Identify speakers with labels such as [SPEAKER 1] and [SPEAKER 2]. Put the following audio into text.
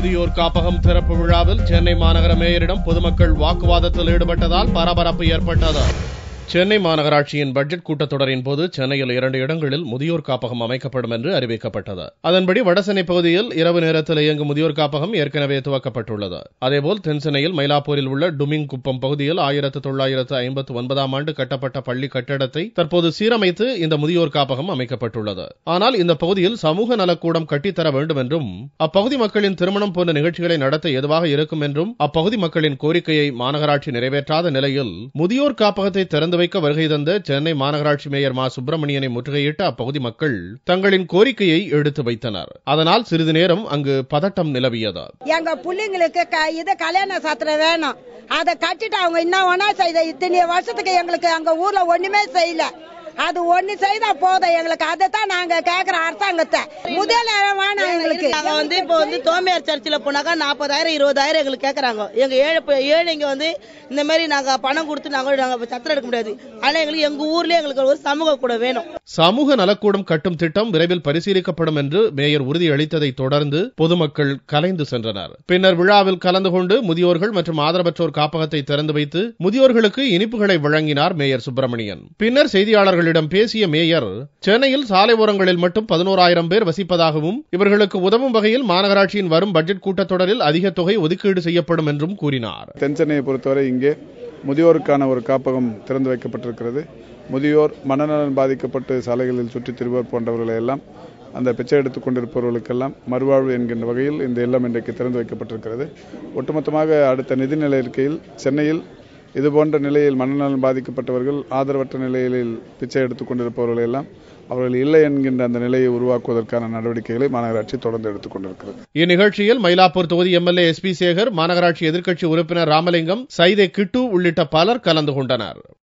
[SPEAKER 1] முதியோர் காப்பகம் திறப்பு விழாவில் சென்னை மாநகர மேயரிடம் பொதுமக்கள் வாக்குவாதத்தில் ஈடுபட்டதால் பரபரப்பு ஏற்பட்டது சென்னை மாநகராட்சியின் பட்ஜெட் கூட்டத்தொடரின் போது சென்னையில் இரண்டு இடங்களில் முதியோர் காப்பகம் அமைக்கப்படும் என்று அறிவிக்கப்பட்டது அதன்படி வடசென்னை பகுதியில் இரவு நேரத்தில் இயங்கும் முதியோர் காப்பகம் ஏற்கனவே துவக்கப்பட்டுள்ளது அதேபோல் தென்சென்னையில் மயிலாப்பூரில் உள்ள டுமிங் குப்பம் பகுதியில் ஆயிரத்து தொள்ளாயிரத்து ஐம்பத்து ஒன்பதாம் ஆண்டு கட்டப்பட்ட பள்ளி கட்டடத்தை தற்போது சீரமைத்து இந்த முதியோர் காப்பகம் அமைக்கப்பட்டுள்ளது ஆனால் இந்த பகுதியில் சமூக நலக்கூடம் கட்டித்தர வேண்டும் என்றும் அப்பகுதி மக்களின் திருமணம் போன்ற நிகழ்ச்சிகளை நடத்த எதுவாக இருக்கும் என்றும் அப்பகுதி மக்களின் கோரிக்கையை மாநகராட்சி நிறைவேற்றாத நிலையில் முதியோர் காப்பகத்தை திறந்து வைக்க வருகை தந்த சென்னை மாநகராட்சி மேயர் மா சுப்பிரமணியனை முற்றுகையிட்ட அப்பகுதி மக்கள் தங்களின் கோரிக்கையை எடுத்து வைத்தனர் அதனால் சிறிது நேரம் அங்கு பதட்டம் நிலவியது
[SPEAKER 2] எங்க பிள்ளைங்களுக்கு க- இது கல்யாண சத்திரம் வேணும் அதை கட்டிட்டு அவங்க என்ன ஒன்னா செய்த இத்தனை வருஷத்துக்கு எங்களுக்கு அங்க ஊர்ல ஒண்ணுமே செய்யல அது ஒண்ணு செய்தா போதும் எங்களுக்கு அதை தான் நாங்க கேக்குறோம் அரசாங்கத்தை முதல்ல வேணாம் எங்களுக்கு
[SPEAKER 3] நாங்க வந்து இப்போ வந்து தோமையார் சர்ச்சில் போனாக்கா நாற்பதாயிரம் இருபதாயிரம் எங்களுக்கு கேக்குறாங்க எங்க ஏழை ப- ஏழைங்க வந்து இந்த மாதிரி நாங்க பணம் கொடுத்து நாங்க நாங்க சத்திரம் எடுக்க முடியாது ஆனா எங்களுக்கு எங்க ஊர்லயே எங்களுக்கு ஒரு சமூக கூட வேணும்
[SPEAKER 1] சமூக நலக்கூடம் கட்டும் திட்டம் விரைவில் பரிசீலிக்கப்படும் என்று மேயர் உறுதியளித்ததை தொடர்ந்து பொதுமக்கள் கலைந்து சென்றனர் பின்னர் விழாவில் கலந்து கொண்டு முதியோர்கள் மற்றும் ஆதரவற்றோர் காப்பகத்தை திறந்து வைத்து முதியோர்களுக்கு இனிப்புகளை வழங்கினார் மேயர் சுப்பிரமணியன் பின்னர் செய்தியாளர்களிடம் பேசிய மேயர் சென்னையில் சாலை ஓரங்களில் மட்டும் பதினோராயிரம் பேர் வசிப்பதாகவும் இவர்களுக்கு உதவும் வகையில் மாநகராட்சியின் வரும் பட்ஜெட் கூட்டத்தொடரில் அதிக தொகை ஒதுக்கீடு செய்யப்படும் என்றும் கூறினார்
[SPEAKER 4] தென் சென்னையை பொறுத்தவரை இங்கே முதியோருக்கான ஒரு காப்பகம் திறந்து வைக்கப்பட்டிருக்கிறது முதியோர் மனநலன் பாதிக்கப்பட்டு சாலைகளில் சுற்றித் திரிவோர் போன்றவர்களை எல்லாம் அந்த பிச்சை எடுத்துக் கொண்டிருப்பவர்களுக்கெல்லாம் மறுவாழ்வு என்கின்ற வகையில் இந்த இல்லம் இன்றைக்கு திறந்து வைக்கப்பட்டிருக்கிறது ஒட்டுமொத்தமாக அடுத்த நிதிநிலை இருக்கையில் சென்னையில் இதுபோன்ற நிலையில் மனநலன் பாதிக்கப்பட்டவர்கள் ஆதரவற்ற நிலையில் பிச்சை எடுத்துக் கொண்டிருப்பவர்களை எல்லாம் அவர்கள் இல்லை என்கின்ற அந்த நிலையை உருவாக்குவதற்கான நடவடிக்கைகளை மாநகராட்சி தொடர்ந்து எடுத்துக் கொண்டிருக்கிறது
[SPEAKER 1] இந்நிகழ்ச்சியில் மயிலாப்பூர் தொகுதி எம்எல்ஏ எஸ் பி சேகர் மாநகராட்சி எதிர்க்கட்சி உறுப்பினர் ராமலிங்கம் சைதே கிட்டு உள்ளிட்ட பலர் கலந்து கொண்டனர்